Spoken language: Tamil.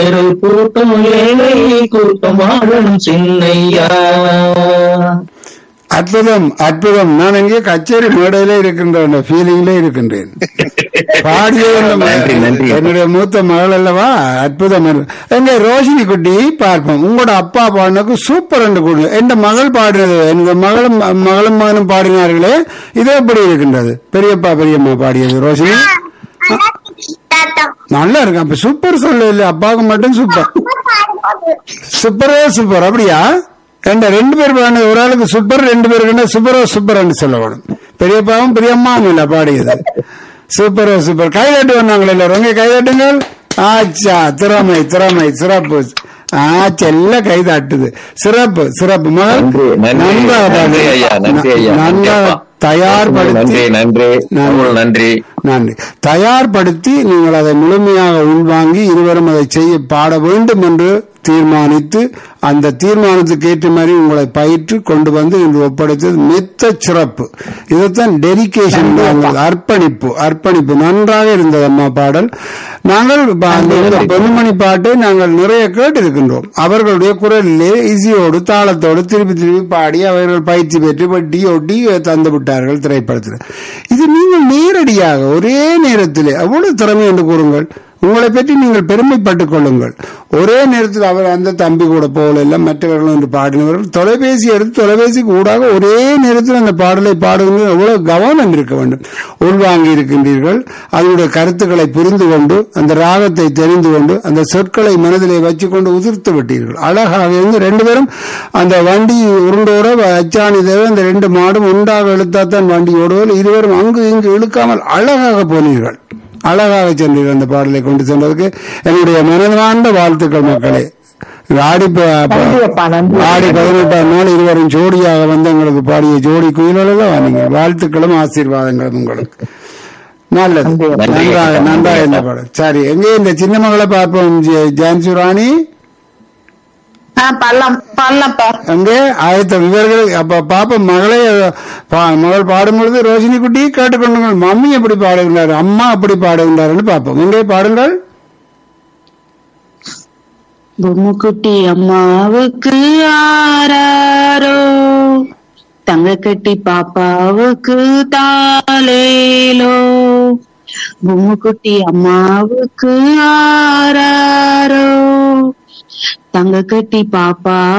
கத்தரு கூட்டம் ஏழை கூட்டம் வாழணும் சின்னையா அற்புதம் அற்புதம் நான் இங்கே கச்சேரி மேடையில இருக்கின்ற ஃபீலிங்ல இருக்கின்றேன் பாடியது அந்த ம- நன்றி, நன்றி. என்னுடைய மூத்த மகள் அல்லவா அற்புதம் எங்க ரோஷினி குட்டி பார்ப்போம் உங்களோட அப்பா பாடினக்கு சூப்பர் என்று கூடு என் மகள் பாடினது எங்க மகளும் மகளும் மகனும் பாடினார்களே இது எப்படி இருக்கின்றது பெரியப்பா பெரியம்மா பாடியது ரோஷினி நல்லா இருக்கு அப்ப சூப்பர் சொல்ல இல்ல அப்பாவுக்கு மட்டும் சூப்பர் சூப்பரே சூப்பர் அப்படியா ரெண்டு ரெண்டு பேர் பாடினது ஒரு ஆளுக்கு சூப்பர் ரெண்டு பேருக்கு சூப்பரோ சூப்பர்னு சொல்லணும் பெரியப்பாவும் பெரியம்மாவும் இல்ல பாடியது சூப்பரோ சூப்பர் கைதட்டு வந்தாங்களே எல்லாரும் உங்க கைதட்டுங்கள் ஆச்சா திறமை திறமை சிறப்பு ஆச்சா எல்லாம் கைதட்டுது சிறப்பு சிறப்பு மகள் நன்றி, நன்றி. நன்றாக நன்றி ஐயா, நன்றி ஐயா. நன்றாக நன்றி தயார்படுத்தி நன்றி நன்றி. நன்றி நன்றி தயார்படுத்தி நீங்கள் அதை முழுமையாக உள்வாங்கி இருவரும் அதை செய்ய பாட வேண்டும் என்று தீர்மானித்து அந்த தீர்மானத்துக்கு ஏற்ற மாதிரி உங்களை பயிற்று கொண்டு வந்து இன்று ஒப்படைத்தது மெத்த சிறப்பு இதைத்தான் டெடிகேஷன் அர்ப்பணிப்பு அர்ப்பணிப்பு நன்றாக இருந்தது அம்மா பாடல் நாங்கள் ப- அந்த இந்த பொன்மணி பாட்டை நாங்கள் நிறைய கேட்டிருக்கின்றோம் அவர்களுடைய குரலிலே இசையோடு தாளத்தோடு திருப்பி திருப்பி பாடி அவர்கள் பயிற்சி பெற்று வட்டி ஒட்டி தந்து விட்டார்கள் திரைப்படத்தில் இது நீங்கள் நேரடியாக ஒரே நேரத்தில் எவ்வளவு திறமை என்று கூறுங்கள் உங்களை பற்றி நீங்கள் பெருமைப்பட்டுக் கொள்ளுங்கள் ஒரே நேரத்தில் அவர் அந்த தம்பி கூட போகல எல்லாம் மற்றவர்கள் என்று பாடினவர்கள் தொலைபேசி எடுத்து தொலைபேசிக்கு ஊடாக ஒரே நேரத்தில் அந்த பாடலை பாடுவது எவ்வளவு கவனம் இருக்க வேண்டும் உள்வாங்கி இருக்கின்றீர்கள் அதனுடைய கருத்துக்களை புரிந்து கொண்டு அந்த ராகத்தை தெரிந்து கொண்டு அந்த சொற்களை மனதிலே வச்சுக்கொண்டு உதிர்த்து விட்டீர்கள் அழகாக இருந்து ரெண்டு பேரும் அந்த வண்டி உருண்டோட அச்சாணி தேவை அந்த ரெண்டு மாடும் உண்டாக இழுத்தாத்தான் வண்டி ஓடுவது இருவரும் அங்கு இங்கு இழுக்காமல் அழகாக போனீர்கள் அழகாக சென்றீர்கள் அந்த பாடலை கொண்டு சென்றதுக்கு என்னுடைய மனதார்ந்த வாழ்த்துக்கள் மக்களே ஆடி ப- ப- நன்றியப்பா, நன்றி. ஆடி பதினெட்டாம் நாள் இருவரும் ஜோடியாக வந்து எங்களுக்கு பாடிய ஜோடி குயிலெல்லாம் நீங்கள் வாழ்த்துக்களும் ஆசீர்வாதங்களும் உங்களுக்கு நல்லது நன்றி. நன்றாக நன்றாக இந்த பாடல் சரி எங்கே இந்த சின்ன மகளை பார்ப்போம் ஜெ- ஜான்சி ராணி ஆ பள்ளம் பள்ளம்ப்பா அங்கே ஆயத்தம் இவர்கள் அப்ப பாப்ப மகளே பா- மகள் பாடும் பொழுது ரோஷினி குட்டி கேட்டுக்கொண்டுங்கள் மம்மி எப்படி பாடுகின்றார் அம்மா எப்படி பாடுகின்றார்னு பார்ப்போம் எங்கே பாடுங்கள் பொம்முக்குட்டி அம்மாவுக்கு ஆராரோ தங்க கட்டி பாப்பாவுக்கு தாலேலோ பொம்முக்குட்டி அம்மாவுக்கு ஆராரோ தங்க கட்டி பாப்பா